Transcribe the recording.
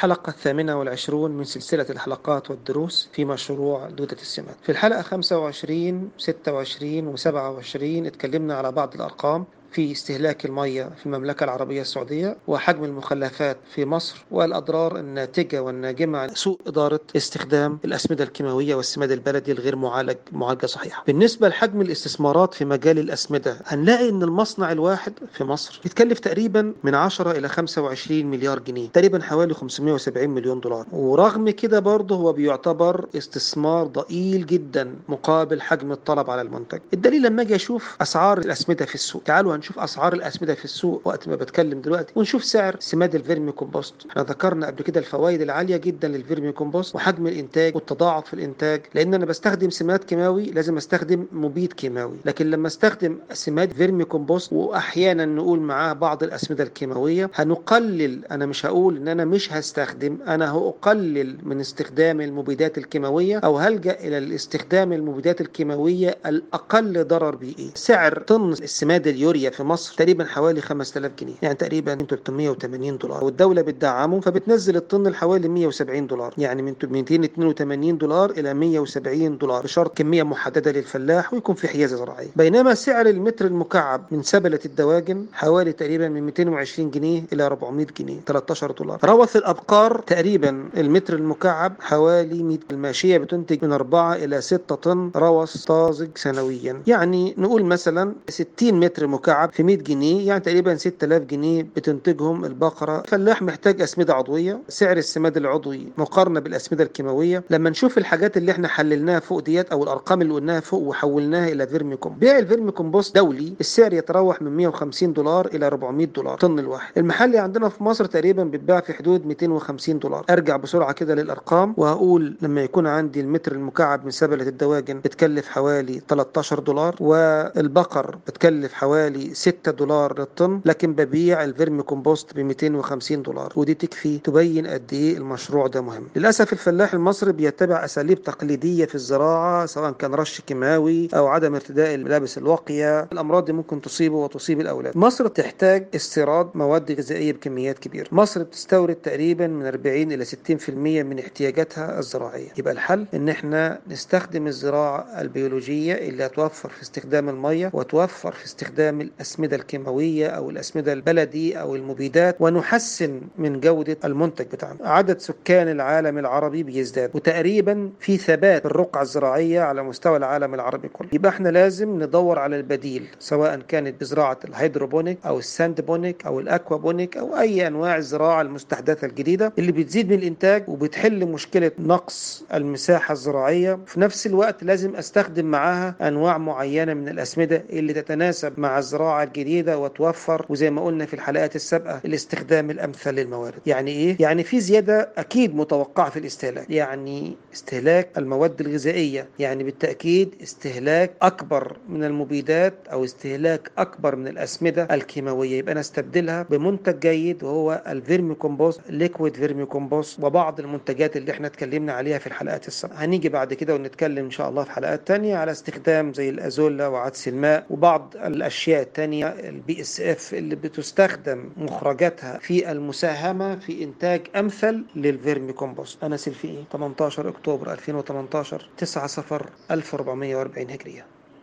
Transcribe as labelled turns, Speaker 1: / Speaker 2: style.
Speaker 1: الحلقة الثامنة والعشرون من سلسلة الحلقات والدروس في مشروع دودة السمات في الحلقة 25 26 و 27 اتكلمنا على بعض الأرقام في استهلاك المية في المملكة العربية السعودية وحجم المخلفات في مصر والأضرار الناتجة والناجمة عن سوء إدارة استخدام الأسمدة الكيماوية والسماد البلدي الغير معالج معالجة صحيحة بالنسبة لحجم الاستثمارات في مجال الأسمدة هنلاقي أن المصنع الواحد في مصر يتكلف تقريبا من 10 إلى 25 مليار جنيه تقريبا حوالي 570 مليون دولار ورغم كده برضه هو بيعتبر استثمار ضئيل جدا مقابل حجم الطلب على المنتج الدليل لما اجي اشوف اسعار الاسمده في السوق تعالوا هنشوف اسعار الاسمده في السوق وقت ما بتكلم دلوقتي ونشوف سعر سماد الفيرمي كومبوست احنا ذكرنا قبل كده الفوائد العاليه جدا للفيرمي كومبوست وحجم الانتاج والتضاعف في الانتاج لان انا بستخدم سماد كيماوي لازم استخدم مبيد كيماوي لكن لما استخدم سماد فيرمي كومبوست واحيانا نقول معاه بعض الاسمده الكيماويه هنقلل انا مش هقول ان انا مش هستخدم انا هقلل من استخدام المبيدات الكيماويه او هلجا الى الاستخدام المبيدات الكيماويه الاقل ضرر بيئي سعر طن السماد اليوريا في مصر تقريبا حوالي 5000 جنيه يعني تقريبا 380 دولار والدوله بتدعمه فبتنزل الطن لحوالي 170 دولار يعني من 282 دولار الى 170 دولار بشرط كميه محدده للفلاح ويكون في حيازه زراعيه بينما سعر المتر المكعب من سبله الدواجن حوالي تقريبا من 220 جنيه الى 400 جنيه 13 دولار روث الابقار تقريبا المتر المكعب حوالي 100 الماشيه بتنتج من 4 الى 6 طن روث طازج سنويا يعني نقول مثلا 60 متر مكعب في 100 جنيه يعني تقريبا 6000 جنيه بتنتجهم البقره فلاح محتاج اسمده عضويه سعر السماد العضوي مقارنه بالاسمده الكيماويه لما نشوف الحاجات اللي احنا حللناها فوق ديت او الارقام اللي قلناها فوق وحولناها الى فيرمي كوم بيع الفيرمي كومبوست دولي السعر يتراوح من 150 دولار الى 400 دولار طن الواحد المحلي عندنا في مصر تقريبا بيتباع في حدود 250 دولار ارجع بسرعه كده للارقام وهقول لما يكون عندي المتر المكعب من سبله الدواجن بتكلف حوالي 13 دولار والبقر بتكلف حوالي 6 دولار للطن لكن ببيع الفيرمي كومبوست ب 250 دولار ودي تكفي تبين قد ايه المشروع ده مهم للاسف الفلاح المصري بيتبع اساليب تقليديه في الزراعه سواء كان رش كيماوي او عدم ارتداء الملابس الواقيه الامراض دي ممكن تصيبه وتصيب الاولاد مصر تحتاج استيراد مواد غذائيه بكميات كبيره مصر بتستورد تقريبا من 40 الى 60% من احتياجاتها الزراعيه يبقى الحل ان احنا نستخدم الزراعه البيولوجيه اللي هتوفر في استخدام الميه وتوفر في استخدام الاسمده الكيماويه او الاسمده البلدي او المبيدات ونحسن من جوده المنتج بتاعنا عدد سكان العالم العربي بيزداد وتقريبا في ثبات الرقعه الزراعيه على مستوى العالم العربي كله يبقى احنا لازم ندور على البديل سواء كانت بزراعه الهيدروبونيك او الساندبونيك او الاكوابونيك او اي انواع الزراعه المستحدثه الجديده اللي بتزيد من الانتاج وبتحل مشكله نقص المساحه الزراعيه في نفس الوقت لازم استخدم معاها انواع معينه من الاسمده اللي تتناسب مع الزراعه الجديده وتوفر وزي ما قلنا في الحلقات السابقه الاستخدام الامثل للموارد يعني ايه يعني في زياده اكيد متوقعه في الاستهلاك يعني استهلاك المواد الغذائيه يعني بالتاكيد استهلاك اكبر من المبيدات او استهلاك اكبر من الاسمده الكيماويه يبقى نستبدلها بمنتج جيد وهو الفيرمي كومبوست ليكويد فيرمي كومبوست وبعض المنتجات اللي احنا اتكلمنا عليها في الحلقات السابقه هنيجي بعد كده ونتكلم ان شاء الله في حلقات تانية على استخدام زي الازولا وعدس الماء وبعض الاشياء التانية البي اس اف اللي بتستخدم مخرجاتها في المساهمه في انتاج امثل للفيرمي كومبوست انا سلفي 18 اكتوبر 2018 9 صفر 1440 هجريه